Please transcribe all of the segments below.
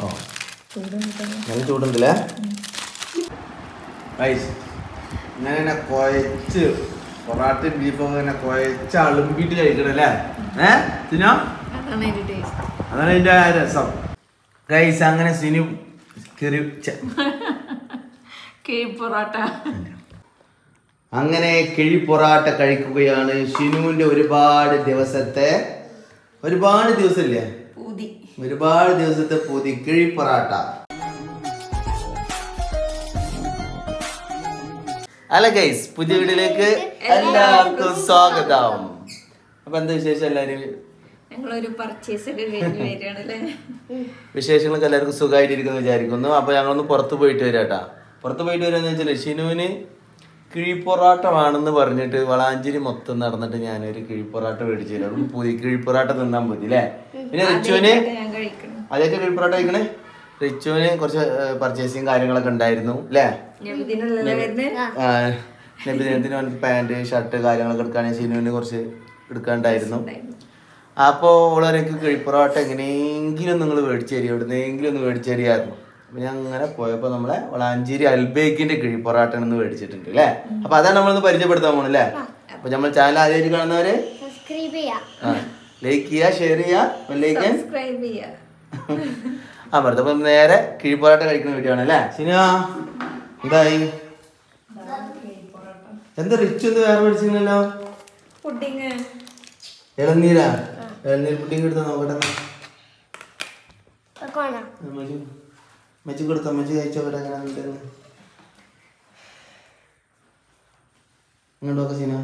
ഓ നല്ല ചൂടുണ്ടല്ലേ ഐസ് ഇങ്ങനെ ഇങ്ങനെ കുഴച്ച് പൊറാട്ടയും ബീഫും ഇങ്ങനെ കുഴച്ച് അളുമ്പിട്ട് കഴിക്കണല്ലേ ഏ സിനോ അതാണ് അതിന്റെ ടേസ്റ്റ് അതാണ് അതിന്റെ ആ രസം ഗൈസ് അങ്ങനെ സിനു കയറി കിഴി പൊറോട്ട അങ്ങനെ കിഴി പൊറാട്ട കഴിക്കുകയാണ് ഷിനുവിന്റെ ഒരുപാട് ദിവസത്തെ ഒരുപാട് ദിവസമില്ലേ പൂതി ഒരുപാട് ദിവസത്തെ പൊതി കിഴി പൊറാട്ട അല്ല ഗൈസ് പുതിയ വീട്ടിലേക്ക് എല്ലാവർക്കും സ്വാഗതം അപ്പൊ എന്താ വിശേഷം എല്ലാരും ഞങ്ങളൊരു പർച്ചേസ് ഒക്കെ കഴിഞ്ഞ് വരികയാണ് അല്ലേ വിശേഷങ്ങളൊക്കെ എല്ലാവർക്കും സുഖമായിട്ടിരിക്കുന്നു വിചാരിക്കുന്നു അപ്പൊ ഞങ്ങളൊന്ന് പുറത്ത് പോയിട്ട് വരാട്ടാ പുറത്ത് പോയിട്ട് വരാന്ന് വെച്ചാൽ ഷിനുവിന് കിഴിപ്പൊറാട്ട വേണമെന്ന് പറഞ്ഞിട്ട് വളാഞ്ചേരി മൊത്തം നടന്നിട്ട് ഞാനൊരു കിഴിപ്പൊറാട്ട മേടിച്ചു തരാം പുതിയ കിഴിപ്പൊറാട്ട തിന്നാൻ പോയി അല്ലേ പിന്നെ റിച്ചുവിന് ആദ്യമായിട്ടാ ഞാൻ കഴിക്കണം അതൊക്കെ കിഴിപ്പൊറാട്ട കഴിക്കണേ റിച്ചുവിന് കുറച്ച് പർച്ചേസിങ് കാര്യങ്ങളൊക്കെ ഉണ്ടായിരുന്നു അല്ലേ നബിദിനുള്ള വരുന്നത് നബിദിനത്തിന് അവനക്ക് പാൻറ് ഷർട്ട് കാര്യങ്ങളൊക്കെ എടുക്കുകയാണെങ്കിൽ ഷിനുവിന് കുറച്ച് എടുക്കാണ്ടായിരുന്നു അപ്പോൾ ഓളൊരക്ക് കിഴിപ്പൊറാട്ട എങ്ങനെയെങ്കിലും നിങ്ങൾ മേടിച്ചു തരിക എവിടുന്നെങ്കിലും ഒന്ന് മേടിച്ചു തരികയായിരുന്നു അപ്പൊ ഞാൻ അങ്ങനെ പോയപ്പോൾ നമ്മളെ വളാഞ്ചേരി അൽബേക്കിന്റെ കിഴിപ്പൊറാട്ട എന്ന് മേടിച്ചിട്ടുണ്ട് അല്ലേ അപ്പൊ അതാണ് നമ്മളൊന്ന് പരിചയപ്പെടുത്താൻ പോണല്ലേ അപ്പൊ നമ്മൾ ചാനൽ ആദ്യമായിട്ട് കാണുന്നവര് സബ്സ്ക്രൈബ് ചെയ്യാം ലൈക്ക് ചെയ്യുക ഷെയർ ചെയ്യുക ലൈക്ക് സബ്സ്ക്രൈബ് ചെയ്യാ ആ വെറുതെ അപ്പൊ നേരെ കിഴിപ്പൊറാട്ട കഴിക്കുന്ന വീഡിയോ ആണ് അല്ലേ സിനിമ എന്തായി എന്താ റിച്ച് ഒന്ന് വേറെ മേടിച്ചില്ലല്ലോ പുഡിങ് ഇളനീരാ ഇളനീർ പുഡിങ് എടുത്താ നോക്കട്ടെ എന്നാ. വെക്കണോ അമ്മച്ചി അമ്മച്ചി കൊടുത്ത അമ്മച്ചി കഴിച്ചോട്ടെ അങ്ങനെ ഉണ്ടെന്ന് ഇങ്ങോട്ട് നോക്ക സീന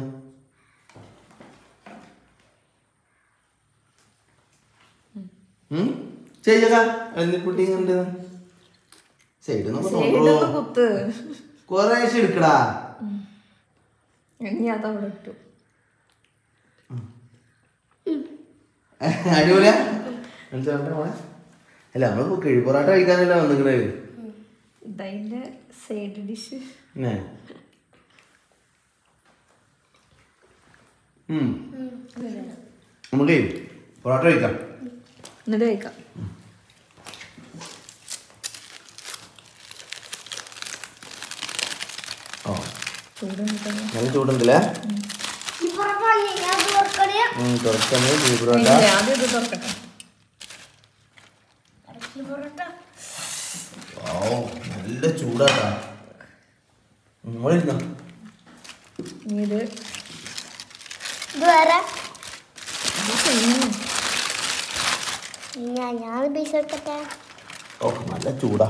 ചെയ്യക ഇളനീർ പുഡിങ് ഉണ്ട് സൈഡ് സൈഡൊന്ന് കുത്ത് കുറേശ്ശെ എടുക്കടാ ഇനി അതവിടെ ഇട്ടു അടിപൊളിയാ എന്താ മോളെ അല്ല നമ്മളിപ്പോ കിഴിപ്പൊറാട്ട കഴിക്കാനല്ല വന്നിക്കണേ ഇതതിന്റെ സൈഡ് ഡിഷ് ന്നെ. ഉം. നമുക്ക് പൊറോട്ട കഴിക്കാം എന്നിട്ട് കഴിക്കാം ഓ ചൂടുണ്ട് നല്ല ചൂടുണ്ടല്ലേ ഈ പുറത്ത് വന്നേ ഞാൻ ഇത് വെക്കണേ തുറക്കണേ ബീഫ് പൊറോട്ട ആദ്യം ഇത് തുറക്കട്ടെ ഈ പൊറോട്ട ഓ നല്ല ചൂടാട്ടാ നമ്മളിരുന്നോ ഇനി ഇത് ഇത് വേറെ ഇത് ചെയ്യുന്നു. ഞാൻ ഞാൻ പൈസ എടുക്കട്ടെ ഓ നല്ല ചൂടാ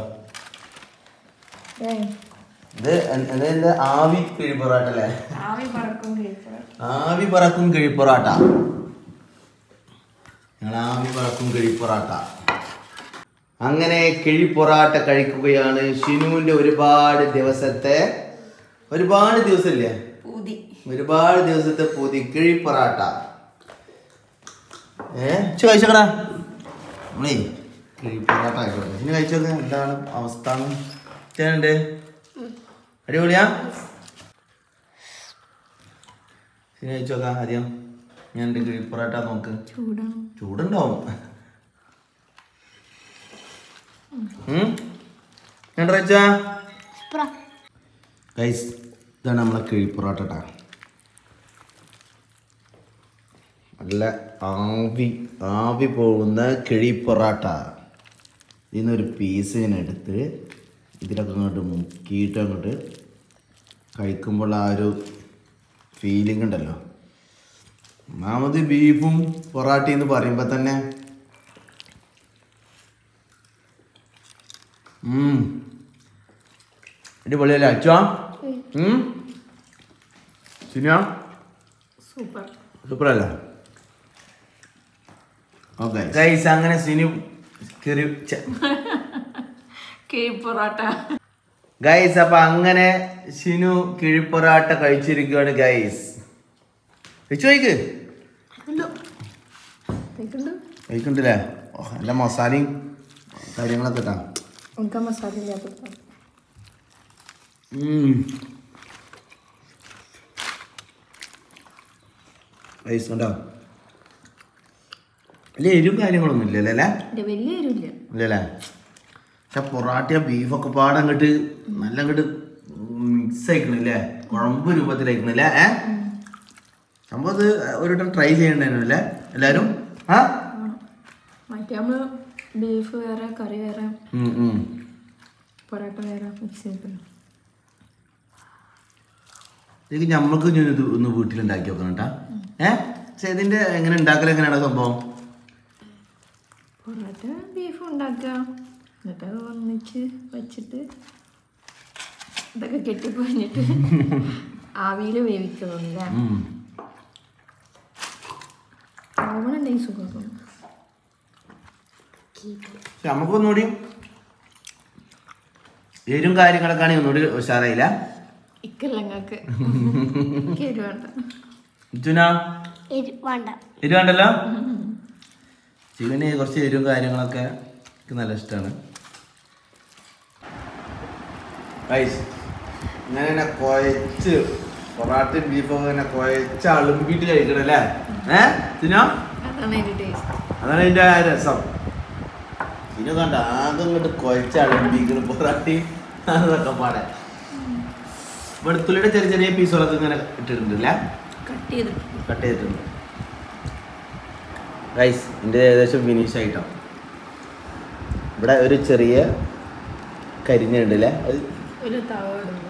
ഏ, ഇത് എ- എന്താ ആവി കിഴി പൊറോട്ട അല്ലേ ആവി പറക്കും കിഴി പൊറോട്ട ആവി പറക്കും കിഴിപ്പൊറാട്ട ഞങ്ങൾ ആവി പറക്കും കിഴിപ്പൊറാട്ട അങ്ങനെ കിഴിപ്പൊറാട്ട കഴിക്കുകയാണ് ഷിനുവിന്റെ ഒരുപാട് ദിവസത്തെ ഒരുപാട് ദിവസമില്ലേ പൂതി ഒരുപാട് ദിവസത്തെ പൊതി കിഴിപ്പൊറാട്ട ഏ ഇച്ച് കഴിച്ചോക്കടാ നമ്മളേ കിഴിപ്പൊറാട്ട കഴിച്ചോട്ടെ ഇനി കഴിച്ചോക്കെ എന്താണ് അവസ്ഥ ചേണ്ട് അടിപൊളിയാ ഇനി കഴിച്ചോക്കാം ആദ്യം ഞാൻ എൻ്റെ കിഴിപ്പൊറാട്ട നോക്ക് ചൂടാണ് ചൂടുണ്ടാവും എന്താ വെച്ചാ സൂപ്പറാ ഗൈസ് ഇതാണ് നമ്മളെ കിഴിപ്പൊറോട്ട ട്ടാ. നല്ല ആവി ആവി പോകുന്ന കിഴിപ്പൊറാട്ട ഇതിൽ നിന്നൊരു പീസ് ഇങ്ങനെ എടുത്ത് ഇതിലൊക്കെ അങ്ങോട്ട് മുക്കിയിട്ട് അങ്ങോട്ട് കഴിക്കുമ്പോൾ ആ ഒരു ഫീലിംഗ് ഉണ്ടല്ലോ ഒന്നാമത് ബീഫും പൊറാട്ടയും എന്ന് പറയുമ്പോൾ തന്നെ ഉം. അടിപൊളിയല്ലേ അച്ഛാ സിനിമ സൂപ്പർ സൂപ്പർ അല്ല ഓക്കെ ഗൈസ് അങ്ങനെ സിനു കയറി കിഴി പൊറോട്ട ഗൈസ് അപ്പൊ അങ്ങനെ സിനു കിഴിപ്പൊറാട്ട കഴിച്ചിരിക്കുകയാണ് ഗൈസ് ചോയ്ക്ക് കഴിക്കണ്ടോ കഴിക്കണ്ടല്ലേ ഓ നല്ല മസാലയും കാര്യങ്ങളൊക്കെ ഇട്ടാ എനിക്ക് മസാല ഇല്ലാത്ത ഗൈസ് കണ്ടോ വലിയ എരിവും കാര്യങ്ങളൊന്നും ഇല്ലല്ലേ അല്ലേ വലിയ എരിവില്ല ഇല്ലല്ലേ പക്ഷെ പൊറാട്ട ബീഫൊക്കെ പാടെ അങ്ങോട്ട് നല്ല അങ്ങോട്ട് മിക്സ് ആയിക്കണില്ലേ കുഴമ്പ് രൂപത്തിലായിക്കണില്ലേ ഏ സംഭവം ഇത് ഒരു വട്ടം ട്രൈ ചെയ്യണ്ടായിരുന്നു അല്ലേ എല്ലാവരും ആ മറ്റേ നമ്മൾ ബീഫ് വേറെ കറി വേറെ ഉം, ഉം. പൊറോട്ട വേറെ മിക്സ് ചെയ്തിട്ടുണ്ട് ഇത് ഞമ്മൾക്ക് ഇനി ഇത് ഒന്ന് വീട്ടിലുണ്ടാക്കി നോക്കണം കേട്ടാ ഏ പക്ഷെ ഇതിന്റെ എങ്ങനെ ഉണ്ടാക്കൽ എങ്ങനെയാണ് സംഭവം പൊറോട്ട ബീഫ് ഉണ്ടാക്കുക എന്നിട്ട് അത് ഒന്നിച്ച് വെച്ചിട്ട് ഇതൊക്കെ കെട്ടിപ്പൊഴിഞ്ഞിട്ട് ആവിയിൽ വേവിക്കുന്നല്ലേ ഉം. ഓവൺ ഉണ്ടെങ്കിൽ സുഖം പക്ഷെ നമുക്കൊന്നുകൂടി എരും കാര്യങ്ങളൊക്കെ ആണെങ്കിൽ ഒന്നുകൂടി ഉഷാറായില്ല ഇക്കല്ലങ്ങൾക്ക് എരിവ് വേണ്ട ഇച്ചുനാ എരി വേണ്ട എരു വേണ്ടല്ലോ ശിവന് കുറച്ച് എരും കാര്യങ്ങളൊക്കെ എനിക്ക് നല്ല ഇഷ്ടമാണ് ഇങ്ങനെ തന്നെ കുഴച്ച് പൊറാട്ടയും ബീഫൊക്കെ ഇങ്ങനെ കുഴച്ച് അളുമ്പിട്ട് കഴിക്കണം അല്ലേ ഏ സിനോ അതാണ് അതിൻ്റെ ടേസ്റ്റ് അതാണ് ഇതിന്റെ ആ രസം സിനു കണ്ട ആകെ ഇങ്ങോട്ട് കുഴച്ച് അളുമ്പിക്കണം പൊറാട്ടയും അതൊക്കെ പാടെ വെളുത്തുള്ളിയുടെ ചെറിയ ചെറിയ പീസുകളൊക്കെ ഇങ്ങനെ ഇട്ടിട്ടുണ്ട് അല്ലേ കട്ട് ചെയ്തിട്ട് കട്ട് ചെയ്തിട്ടുണ്ട് ഗൈസ് എൻ്റെ ഏകദേശം ഫിനിഷ് ആയിട്ടോ ഇവിടെ ഒരു ചെറിയ കരിഞ്ഞുണ്ടല്ലേ അത് ഒരു തവ ഇടുമ്പോൾ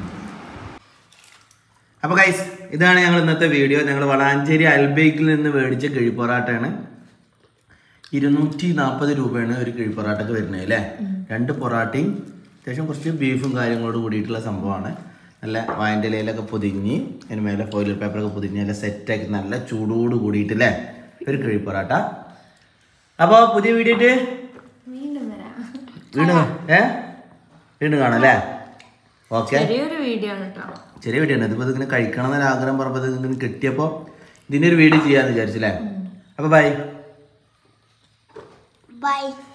അപ്പോൾ ഗൈസ് ഇതാണ് ഞങ്ങൾ ഇന്നത്തെ വീഡിയോ ഞങ്ങൾ വളാഞ്ചേരി അൽബേക്കിൽ നിന്ന് മേടിച്ച കിഴിപ്പൊറാട്ടയാണ് ഇരുന്നൂറ്റി നാൽപ്പത് രൂപയാണ് ഒരു കിഴിപ്പൊറാട്ടക്ക് വരുന്നത് അല്ലേ രണ്ട് പൊറാട്ടയും അത്യാവശ്യം കുറച്ച് ബീഫും കാര്യങ്ങളോട് കൂടിയിട്ടുള്ള സംഭവമാണ് നല്ല വായൻ്റെ ഇലയിലൊക്കെ പൊതിഞ്ഞ് അതിന് മേലെ ഫോയിൽ പേപ്പറൊക്കെ പൊതിഞ്ഞ് നല്ല സെറ്റാക്കി നല്ല ചൂടോട് കൂടിയിട്ടല്ലേ ഒരു കിഴിപ്പൊറാട്ട അപ്പോൾ പുതിയ വീഡിയോ ആയിട്ട് വീണ്ടും വരാം വീണ്ടും ഏ വീണ്ടും കാണാം അല്ലേ ഓക്കെ ചെറിയൊരു വീഡിയോ ആണ് കേട്ടോ ചെറിയ വീഡിയോ ആണ് ഇതിപ്പോൾ ഇതിങ്ങനെ കഴിക്കണം എന്നൊരു ആഗ്രഹം പറഞ്ഞപ്പോൾ ഇത് ഇങ്ങനെ കിട്ടിയപ്പോൾ ഇതിൻ്റെ ഒരു വീഡിയോ ചെയ്യാമെന്ന് വിചാരിച്ചല്ലേ അപ്പോൾ ബൈ ബൈ